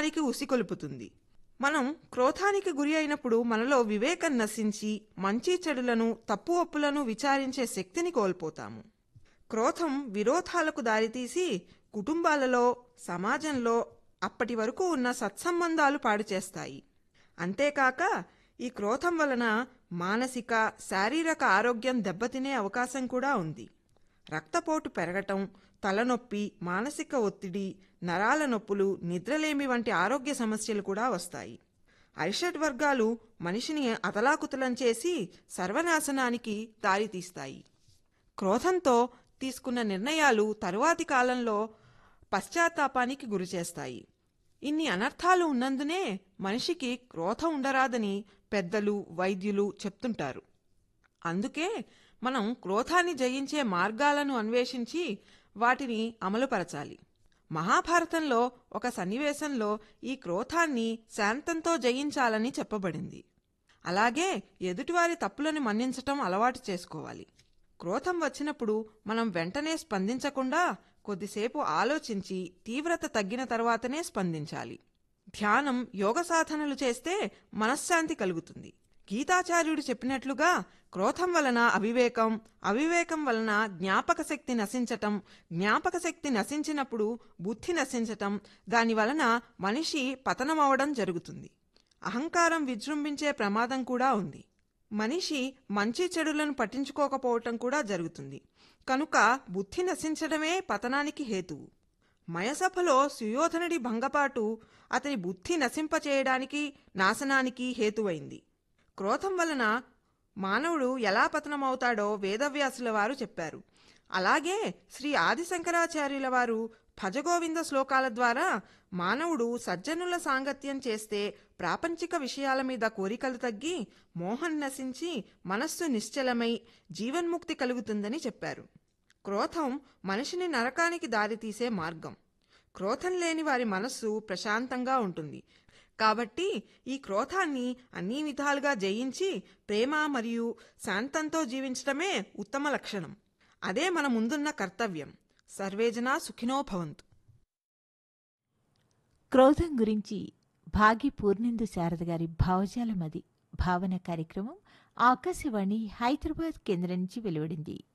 క్రోధానికి ఉసికొలుపుతుంది మనం క్రోధానికి గురి అయినప్పుడు మనలో వివేకం నశించి మంచి చెడులను తప్పు ఒప్పులను విచారించే శక్తిని కోల్పోతాము క్రోధం విరోధాలకు దారితీసి కుటుంబాలలో సమాజంలో అప్పటి వరకు ఉన్న సత్సంబంధాలు పాడు చేస్తాయి అంతేకాక ఈ క్రోధం వలన మానసిక శారీరక ఆరోగ్యం దెబ్బతినే అవకాశం కూడా ఉంది రక్తపోటు పెరగటం తలనొప్పి మానసిక ఒత్తిడి నరాల నొప్పులు నిద్రలేమి వంటి ఆరోగ్య సమస్యలు కూడా వస్తాయి అరిషడ్ వర్గాలు మనిషిని అతలాకుతలం చేసి సర్వనాశనానికి దారితీస్తాయి క్రోధంతో తీసుకున్న నిర్ణయాలు తరువాతి కాలంలో పశ్చాత్తాపానికి గురిచేస్తాయి ఇన్ని అనర్థాలు ఉన్నందునే మనిషికి క్రోధం ఉండరాదని పెద్దలు వైద్యులు చెప్తుంటారు అందుకే మనం క్రోధాన్ని జయించే మార్గాలను అన్వేషించి వాటిని అమలుపరచాలి మహాభారతంలో ఒక సన్నివేశంలో ఈ క్రోధాన్ని శాంతంతో జయించాలని చెప్పబడింది అలాగే ఎదుటివారి తప్పులను మన్నించటం అలవాటు చేసుకోవాలి క్రోధం వచ్చినప్పుడు మనం వెంటనే స్పందించకుండా కొద్దిసేపు ఆలోచించి తీవ్రత తగ్గిన తర్వాతనే స్పందించాలి ధ్యానం యోగ సాధనలు చేస్తే మనశ్శాంతి కలుగుతుంది గీతాచార్యుడు చెప్పినట్లుగా క్రోధం వలన అవివేకం అవివేకం వలన జ్ఞాపక శక్తి నశించటం జ్ఞాపక శక్తి నశించినప్పుడు బుద్ధి నశించటం దాని వలన మనిషి పతనమవడం జరుగుతుంది అహంకారం విజృంభించే ప్రమాదం కూడా ఉంది మనిషి మంచి చెడులను పట్టించుకోకపోవటం కూడా జరుగుతుంది కనుక బుద్ధి నశించడమే పతనానికి హేతువు మయసభలో సుయోధనుడి భంగపాటు అతని బుద్ధి నశింపచేయడానికి నాశనానికి హేతువైంది క్రోధం వలన మానవుడు ఎలా పతనమవుతాడో వేదవ్యాసుల వారు చెప్పారు అలాగే శ్రీ ఆదిశంకరాచార్యుల వారు భజగోవింద శ్లోకాల ద్వారా మానవుడు సజ్జనుల సాంగత్యం చేస్తే ప్రాపంచిక విషయాల మీద కోరికలు తగ్గి మోహం నశించి మనస్సు నిశ్చలమై జీవన్ముక్తి కలుగుతుందని చెప్పారు క్రోధం మనిషిని నరకానికి దారితీసే మార్గం క్రోధం లేని వారి మనస్సు ప్రశాంతంగా ఉంటుంది కాబట్టి ఈ క్రోధాన్ని అన్ని విధాలుగా జయించి ప్రేమ మరియు శాంతంతో జీవించడమే ఉత్తమ లక్షణం అదే మన ముందున్న కర్తవ్యం సర్వేజనా సుఖినో భవంతు క్రోధం గురించి భాగి పూర్ణిందు శారద గారి భావజాలమది భావన కార్యక్రమం ఆకాశవాణి హైదరాబాద్ కేంద్రం నుంచి వెలువడింది